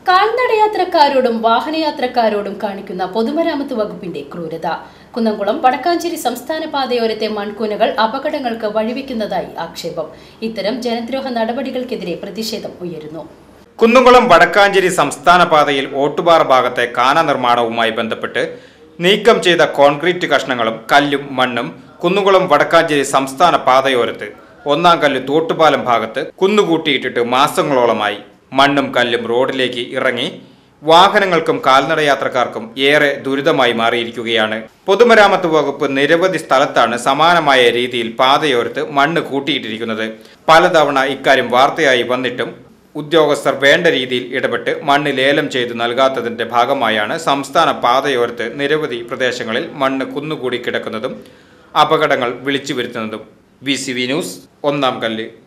കാൽനടയാത്രക്കാരോടും വാഹനയാത്രക്കാരോടും കാണിക്കുന്ന പൊതുമരാമത്ത് വകുപ്പിന്റെ ക്രൂരത കുന്നംകുളം വടക്കാഞ്ചേരി സംസ്ഥാന പാതയോരത്തെ മൺകൂനകൾ അപകടങ്ങൾക്ക് വഴിവെക്കുന്നതായി ആക്ഷേപം ഇത്തരം ജനദ്രോഹ നടപടികൾക്കെതിരെ പ്രതിഷേധം ഉയരുന്നു കുന്നുകുളം വടക്കാഞ്ചേരി സംസ്ഥാന പാതയിൽ ഓട്ടുപാറ ഭാഗത്തെ കാന നിർമ്മാണവുമായി ബന്ധപ്പെട്ട് നീക്കം ചെയ്ത കോൺക്രീറ്റ് കഷ്ണങ്ങളും കല്ലും മണ്ണും കുന്നുകുളം വടക്കാഞ്ചേരി സംസ്ഥാന പാതയോരത്ത് ഒന്നാം കല്ല് തോട്ടുപാലം ഭാഗത്ത് കുന്നുകൂട്ടിയിട്ടിട്ട് മാസങ്ങളോളമായി മണ്ണും കല്ലും റോഡിലേക്ക് ഇറങ്ങി വാഹനങ്ങൾക്കും കാൽനടയാത്രക്കാർക്കും ഏറെ ദുരിതമായി മാറിയിരിക്കുകയാണ് പൊതുമരാമത്ത് വകുപ്പ് നിരവധി സ്ഥലത്താണ് സമാനമായ രീതിയിൽ പാതയോരത്ത് മണ്ണ് കൂട്ടിയിട്ടിരിക്കുന്നത് പലതവണ ഇക്കാര്യം വാർത്തയായി വന്നിട്ടും ഉദ്യോഗസ്ഥർ വേണ്ട രീതിയിൽ ഇടപെട്ട് മണ്ണ് ലേലം ചെയ്ത് നൽകാത്തതിന്റെ ഭാഗമായാണ് സംസ്ഥാന പാതയോരത്ത് നിരവധി പ്രദേശങ്ങളിൽ മണ്ണ് കുന്നുകൂടി കിടക്കുന്നതും അപകടങ്ങൾ വിളിച്ചു വരുത്തുന്നതും വി സി വി ന്യൂസ് ഒന്നാം കല്ല്